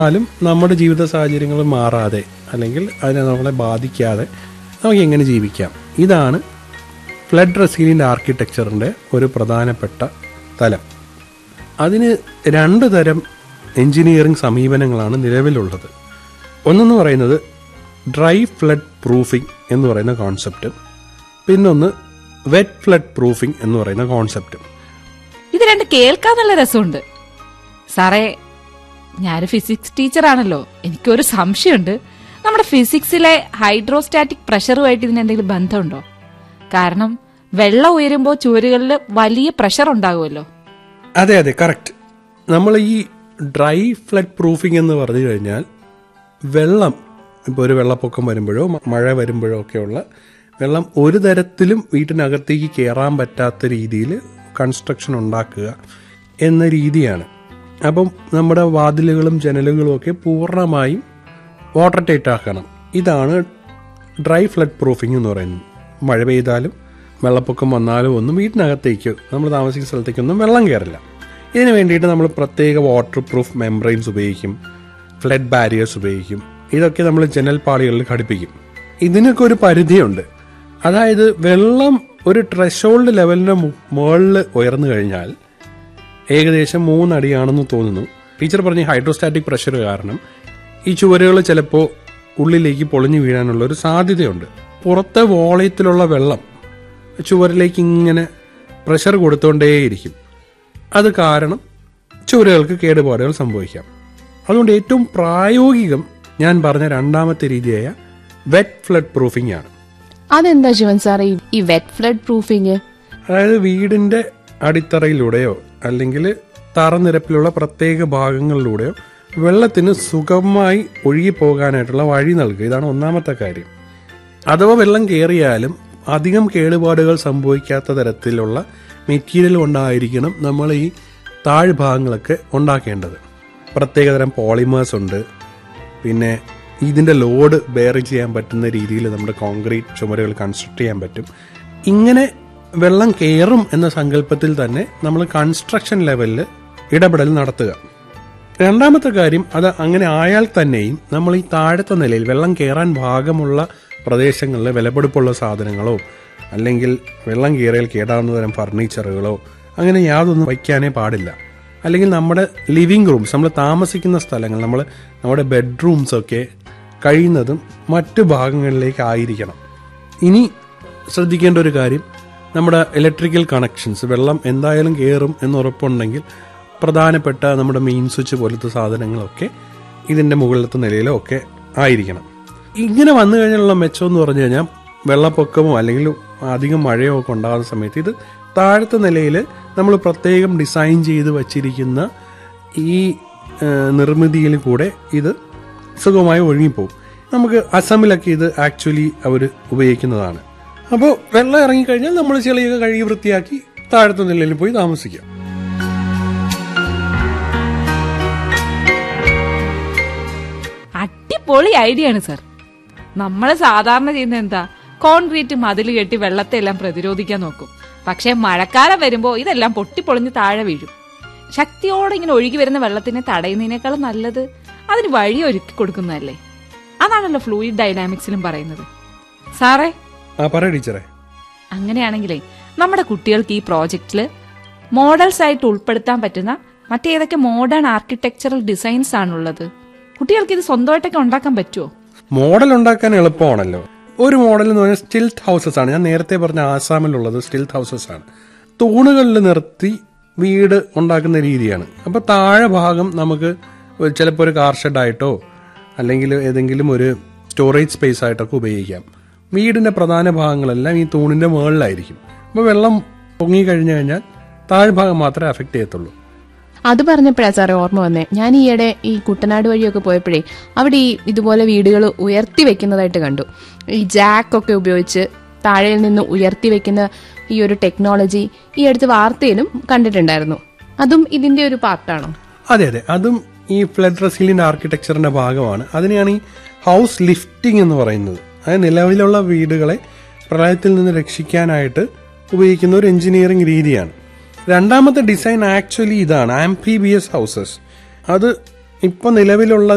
എന്നാലും നമ്മുടെ ജീവിത സാഹചര്യങ്ങൾ മാറാതെ അല്ലെങ്കിൽ അതിനെ നമ്മളെ ബാധിക്കാതെ നമുക്ക് എങ്ങനെ ജീവിക്കാം ഇതാണ് ഫ്ലഡ് റെസീലിയൻ്റ് ആർക്കിടെക്ചറിൻ്റെ ഒരു പ്രധാനപ്പെട്ട തലം അതിന് രണ്ട് തരം എഞ്ചിനീയറിംഗ് സമീപനങ്ങളാണ് നിലവിലുള്ളത് ഒന്നെന്ന് പറയുന്നത് ഡ്രൈ ഫ്ലഡ് പ്രൂഫിംഗ് എന്ന് പറയുന്ന കോൺസെപ്റ്റും പിന്നൊന്ന് വെറ്റ് ഫ്ലഡ് പ്രൂഫിംഗ് എന്ന് പറയുന്ന കോൺസെപ്റ്റും ഇത് രണ്ട് കേൾക്കാൻ നല്ല രസമുണ്ട് സാറേ ഞാനൊരു ഫിസിക്സ് ടീച്ചറാണല്ലോ എനിക്കൊരു സംശയമുണ്ട് നമ്മുടെ ഫിസിക്സിലെ ഹൈഡ്രോസ്റ്റാറ്റിക് പ്രഷറുമായിട്ട് ഇതിന് എന്തെങ്കിലും ബന്ധമുണ്ടോ കാരണം വെള്ളം ഉയരുമ്പോൾ ചുവരുകളിൽ വലിയ പ്രഷർ ഉണ്ടാകുമല്ലോ അതെ അതെ കറക്റ്റ് നമ്മൾ ഈ ഡ്രൈ ഫ്ലഡ് പ്രൂഫിംഗ് എന്ന് പറഞ്ഞു കഴിഞ്ഞാൽ വെള്ളം ഇപ്പോൾ ഒരു വെള്ളപ്പൊക്കം വരുമ്പോഴോ മ- മഴ വരുമ്പോഴോ ഒക്കെയുള്ള വെള്ളം ഒരു തരത്തിലും വീട്ടിനകത്തേക്ക് കയറാൻ പറ്റാത്ത രീതിയിൽ കൺസ്ട്രക്ഷൻ ഉണ്ടാക്കുക എന്ന രീതിയാണ് അപ്പം നമ്മുടെ വാതിലുകളും ജനലുകളും ഒക്കെ പൂർണ്ണമായും വാട്ടർ ടൈറ്റ് ആക്കണം ഇതാണ് ഡ്രൈ ഫ്ലഡ് പ്രൂഫിംഗ് എന്ന് പറയുന്നത് മഴ പെയ്താലും വെള്ളപ്പൊക്കം വന്നാലും ഒന്നും വീട്ടിനകത്തേക്ക് നമ്മൾ താമസിക്കുന്ന സ്ഥലത്തേക്കൊന്നും വെള്ളം കയറില്ല ഇതിന് വേണ്ടിയിട്ട് നമ്മൾ പ്രത്യേക വാട്ടർ പ്രൂഫ് മെംബ്രെയിൻസ് ഉപയോഗിക്കും ഫ്ലഡ് ബാരിയേഴ്സ് ഉപയോഗിക്കും ഇതൊക്കെ നമ്മൾ ജനൽ പാളികളിൽ ഘടിപ്പിക്കും ഇതിനൊക്കെ ഒരു പരിധിയുണ്ട് അതായത് വെള്ളം ഒരു ട്രഷോൾഡ് ലെവലിന് മുകളിൽ ഉയർന്നു കഴിഞ്ഞാൽ ഏകദേശം മൂന്നടിയാണെന്ന് തോന്നുന്നു ടീച്ചർ പറഞ്ഞ ഹൈഡ്രോസ്റ്റാറ്റിക് പ്രഷർ കാരണം ഈ ചുവരുകൾ ചിലപ്പോൾ ഉള്ളിലേക്ക് പൊളിഞ്ഞു വീഴാനുള്ള ഒരു സാധ്യതയുണ്ട് പുറത്തെ വോളയത്തിലുള്ള വെള്ളം ചുവരിലേക്ക് ഇങ്ങനെ പ്രഷർ കൊടുത്തുകൊണ്ടേയിരിക്കും അത് കാരണം ചുവരുകൾക്ക് കേടുപാടുകൾ സംഭവിക്കാം അതുകൊണ്ട് ഏറ്റവും പ്രായോഗികം ഞാൻ പറഞ്ഞ രണ്ടാമത്തെ രീതിയായ വെറ്റ് ഫ്ലഡ് പ്രൂഫിംഗ് ആണ് അതെന്താ ശിവൻ സാറേ ഈ- ഈ വെറ്റ് ഫ്ലഡ് പ്രൂഫിങ് അതായത് വീടിന്റെ അടിത്തറയിലൂടെയോ അല്ലെങ്കിൽ തറനിരപ്പിലുള്ള പ്രത്യേക ഭാഗങ്ങളിലൂടെയോ വെള്ളത്തിന് സുഗമമായി ഒഴുകിപ്പോകാനായിട്ടുള്ള വഴി നൽകുക ഇതാണ് ഒന്നാമത്തെ കാര്യം അഥവാ വെള്ളം കയറിയാലും അധികം കേടുപാടുകൾ സംഭവിക്കാത്ത തരത്തിലുള്ള മെറ്റീരിയൽ കൊണ്ടായിരിക്കണം നമ്മൾ ഈ താഴ്ഭാഗങ്ങളൊക്കെ ഉണ്ടാക്കേണ്ടത് പ്രത്യേകതരം പോളിമേഴ്സ് ഉണ്ട് പിന്നെ ഇതിന്റെ ലോഡ് ബെയർ ചെയ്യാൻ പറ്റുന്ന രീതിയിൽ നമ്മുടെ കോൺക്രീറ്റ് ചുമരുകൾ കൺസ്ട്രക്ട് ചെയ്യാൻ പറ്റും ഇങ്ങനെ വെള്ളം കയറും എന്ന സങ്കല്പത്തിൽ തന്നെ നമ്മൾ കൺസ്ട്രക്ഷൻ ലെവലിൽ ഇടപെടൽ നടത്തുക രണ്ടാമത്തെ കാര്യം അത് അങ്ങനെ ആയാൽ തന്നെയും നമ്മൾ ഈ താഴത്തെ നിലയിൽ വെള്ളം കയറാൻ ഭാഗമുള്ള പ്രദേശങ്ങളിൽ വിലപിടിപ്പുള്ള സാധനങ്ങളോ അല്ലെങ്കിൽ വെള്ളം കയറിയാൽ കേടാവുന്ന തരം ഫർണിച്ചറുകളോ അങ്ങനെ യാതൊന്നും വയ്ക്കാനേ പാടില്ല അല്ലെങ്കിൽ നമ്മുടെ ലിവിങ് റൂംസ് നമ്മൾ താമസിക്കുന്ന സ്ഥലങ്ങൾ നമ്മൾ നമ്മുടെ ബെഡ്റൂംസ് ഒക്കെ കഴിയുന്നതും മറ്റു ഭാഗങ്ങളിലേക്ക് ആയിരിക്കണം ഇനി ശ്രദ്ധിക്കേണ്ട ഒരു കാര്യം നമ്മുടെ ഇലക്ട്രിക്കൽ കണക്ഷൻസ് വെള്ളം എന്തായാലും കയറും എന്ന് ഉറപ്പുണ്ടെങ്കിൽ പ്രധാനപ്പെട്ട നമ്മുടെ മെയിൻ സ്വിച്ച് പോലത്തെ സാധനങ്ങളൊക്കെ ഇതിന്റെ മുകളിലത്തെ നിലയിലോ ഒക്കെ ആയിരിക്കണം ഇങ്ങനെ വന്നു കഴിഞ്ഞാലുള്ള മെച്ചം എന്ന് പറഞ്ഞു കഴിഞ്ഞാൽ വെള്ളപ്പൊക്കമോ അല്ലെങ്കിൽ അധികം മഴയോ ഒക്കെ ഉണ്ടാകുന്ന സമയത്ത് ഇത് താഴത്തെ നിലയിൽ നമ്മൾ പ്രത്യേകം ഡിസൈൻ ചെയ്ത് വച്ചിരിക്കുന്ന ഈ ആ, നിർമ്മിതിയിൽ കൂടെ ഇത് സുഖമായി ഒഴുകിപ്പോകും നമുക്ക് അസമിലൊക്കെ ഇത് ആക്ച്വലി അവർ ഉപയോഗിക്കുന്നതാണ് അപ്പോൾ വെള്ളം ഇറങ്ങിക്കഴിഞ്ഞാൽ നമ്മൾ ചെളിയൊക്കെ കഴുകി വൃത്തിയാക്കി താഴത്തെ നിലയിൽ പോയി താമസിക്കാം അടിപൊളി ഐഡിയ ആണ് സർ നമ്മൾ സാധാരണ ചെയ്യുന്ന എന്താ കോൺക്രീറ്റ് മതിൽ കെട്ടി വെള്ളത്തെ എല്ലാം പ്രതിരോധിക്കാൻ നോക്കും പക്ഷെ മഴക്കാലം വരുമ്പോൾ ഇതെല്ലാം പൊട്ടിപ്പൊളിഞ്ഞ് താഴെ വീഴും ശക്തിയോടെ ഇങ്ങനെ ഒഴുകി വരുന്ന വെള്ളത്തിനെ തടയുന്നതിനേക്കാളും നല്ലത് അതിന് വഴി ഒരുക്കി കൊടുക്കുന്നതല്ലേ അതാണല്ലോ ഫ്ലൂയിഡ് ഡൈനാമിക്സിലും പറയുന്നത് സാറേ ആ പറ ടീച്ചറെ അങ്ങനെയാണെങ്കിലേ നമ്മുടെ കുട്ടികൾക്ക് ഈ പ്രോജക്റ്റില് മോഡൽസ് ആയിട്ട് ഉൾപ്പെടുത്താൻ പറ്റുന്ന മറ്റേതൊക്കെ മോഡേൺ ആർക്കിടെക്ചറൽ ഡിസൈൻസ് ആണുള്ളത് കുട്ടികൾക്ക് ഇത് സ്വന്തമായിട്ടൊക്കെ ഉണ്ടാക്കാൻ പറ്റുമോ മോഡൽ ഉണ്ടാക്കാൻ എളുപ്പമാണല്ലോ ഒരു മോഡൽ എന്ന് പറഞ്ഞാൽ സ്റ്റിൽത്ത് ഹൗസസ് ആണ് ഞാൻ നേരത്തെ പറഞ്ഞ ആസാമിലുള്ളത് സ്റ്റിൽത്ത് ഹൗസസ് ആണ് തൂണുകളിൽ നിർത്തി വീട് ഉണ്ടാക്കുന്ന രീതിയാണ് അപ്പൊ താഴെ ഭാഗം നമുക്ക് ചിലപ്പോൾ ഒരു കാർ ഷെഡായിട്ടോ അല്ലെങ്കിൽ ഏതെങ്കിലും ഒരു സ്റ്റോറേജ് സ്പേസ് ആയിട്ടൊക്കെ ഉപയോഗിക്കാം വീടിന്റെ പ്രധാന ഭാഗങ്ങളെല്ലാം ഈ തൂണിന്റെ മുകളിലായിരിക്കും അപ്പോൾ വെള്ളം പൊങ്ങി കഴിഞ്ഞു കഴിഞ്ഞാൽ താഴ്ഭാഗം മാത്രമേ അഫക്റ്റ് ചെയ്യത്തുള്ളൂ അത് പറഞ്ഞപ്പോഴാ സാറേ ഓർമ്മ വന്നേ ഞാൻ ഈയിടെ ഈ കുട്ടനാട് വഴിയൊക്കെ പോയപ്പോഴേ അവിടെ ഈ ഇതുപോലെ വീടുകൾ ഉയർത്തി വെക്കുന്നതായിട്ട് കണ്ടു ഈ ജാക്ക് ഒക്കെ ഉപയോഗിച്ച് താഴെയിൽ നിന്ന് ഉയർത്തി വെക്കുന്ന ഈ ഒരു ടെക്നോളജി ഈ അടുത്ത് വാർത്തയിലും കണ്ടിട്ടുണ്ടായിരുന്നു അതും ഇതിന്റെ ഒരു പാർട്ടാണോ അതെ അതെ അതും ഈ ഫ്ലഡ് റെസിലിയന്റ് ആർക്കിടെക്ചറിന്റെ ഭാഗമാണ് അതിനെയാണ് ഈ ഹൗസ് ലിഫ്റ്റിംഗ് എന്ന് പറയുന്നത് അതായത് നിലവിലുള്ള വീടുകളെ പ്രളയത്തിൽ നിന്ന് രക്ഷിക്കാനായിട്ട് ഉപയോഗിക്കുന്ന ഒരു എഞ്ചിനീയറിംഗ് രീതിയാണ് രണ്ടാമത്തെ ഡിസൈൻ ആക്ച്വലി ഇതാണ് ആംഫീബിയസ് ഹൗസസ് അത് ഇപ്പൊ നിലവിലുള്ള